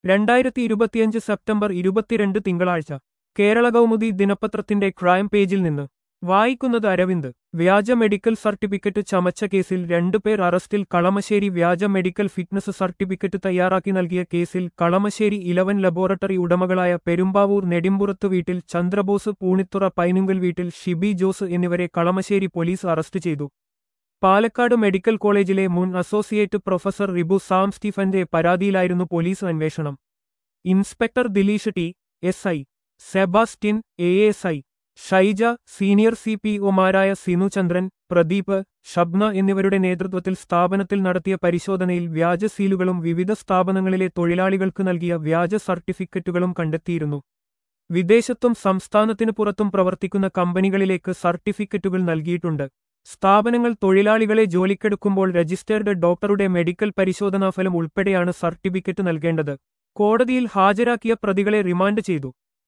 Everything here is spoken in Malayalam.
രണ്ടായിരത്തി ഇരുപത്തിയഞ്ച് സെപ്റ്റംബർ ഇരുപത്തിരണ്ട് തിങ്കളാഴ്ച കേരള കൗമുദി ദിനപത്രത്തിന്റെ ക്രൈം പേജിൽ നിന്ന് വായിക്കുന്നത് അരവിന്ദ് വ്യാജ മെഡിക്കൽ സർട്ടിഫിക്കറ്റ് ചമച്ച കേസിൽ രണ്ടുപേർ അറസ്റ്റിൽ കളമശ്ശേരി വ്യാജ മെഡിക്കൽ ഫിറ്റ്നസ് സർട്ടിഫിക്കറ്റ് തയ്യാറാക്കി നൽകിയ കേസിൽ കളമശ്ശേരി ഇലവൻ ലബോറട്ടറി ഉടമകളായ പെരുമ്പാവൂർ നെടിമ്പുറത്ത് വീട്ടിൽ ചന്ദ്രബോസ് പൂണിത്തുറ പൈനുങ്കൽ വീട്ടിൽ ഷിബി ജോസ് എന്നിവരെ കളമശ്ശേരി പോലീസ് അറസ്റ്റ് ചെയ്തു പാലക്കാട് മെഡിക്കൽ കോളേജിലെ മുൻ അസോസിയേറ്റ് പ്രൊഫസർ റിബു സാം സ്റ്റീഫന്റെ പരാതിയിലായിരുന്നു പോലീസ് അന്വേഷണം inspector Dileesh T S I Sebastian A S I Shyja senior C P ഒമാരായ സിനുചന്ദ്രൻ പ്രദീപ് ഷബ്ന എന്നിവരുടെ നേതൃത്വത്തിൽ സ്ഥാപനത്തിൽ നടത്തിയ പരിശോധനയിൽ വ്യാജ സീലുകളും വിവിധ സ്ഥാപനങ്ങളിലെ തൊഴിലാളികൾക്ക് നൽകിയ വ്യാജ സർട്ടിഫിക്കറ്റുകളും കണ്ടെത്തിയിരുന്നു വിദേശത്തും സംസ്ഥാനത്തിനു പുറത്തും പ്രവർത്തിക്കുന്ന കമ്പനികളിലേക്ക് സർട്ടിഫിക്കറ്റുകൾ നൽകിയിട്ടുണ്ട് സ്ഥാപനങ്ങൾ തൊഴിലാളികളെ ജോലിക്കെടുക്കുമ്പോൾ രജിസ്റ്റേർഡ് ഡോക്ടറുടെ മെഡിക്കൽ പരിശോധനാഫലം ഉൾപ്പെടെയാണ് സർട്ടിഫിക്കറ്റ് നൽകേണ്ടത് കോടതിയിൽ ഹാജരാക്കിയ പ്രതികളെ റിമാൻഡ് ചെയ്തു